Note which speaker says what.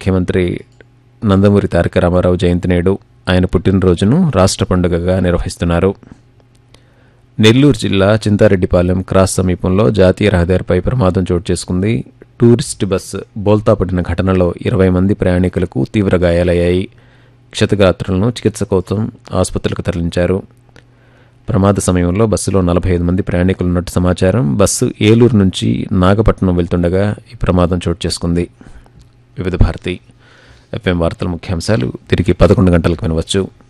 Speaker 1: ముఖ్యమంత్రి నందమూరి తారక రామారావు జయంతి నేడు ఆయన పుట్టినరోజును రాష్ట్ర పండుగగా నిర్వహిస్తున్నారు నెల్లూరు జిల్లా చింతారెడ్డిపాలెం క్రాస్ సమీపంలో జాతీయ రహదారిపై ప్రమాదం చోటు చేసుకుంది టూరిస్ట్ బస్సు బోల్తా పడిన ఘటనలో ఇరవై మంది ప్రయాణికులకు తీవ్ర గాయాలయ్యాయి క్షతగాత్రులను చికిత్స కోసం ఆసుపత్రులకు తరలించారు ప్రమాద సమయంలో బస్సులో నలభై ఐదు మంది ప్రయాణికులు ఉన్నట్టు సమాచారం బస్సు ఏలూరు నుంచి నాగపట్నం వెళ్తుండగా ఈ ప్రమాదం చోటు చేసుకుంది వివిధ భారతి ఎఫ్ఎం వార్తల ముఖ్యాంశాలు తిరిగి పదకొండు గంటలకు వినవచ్చు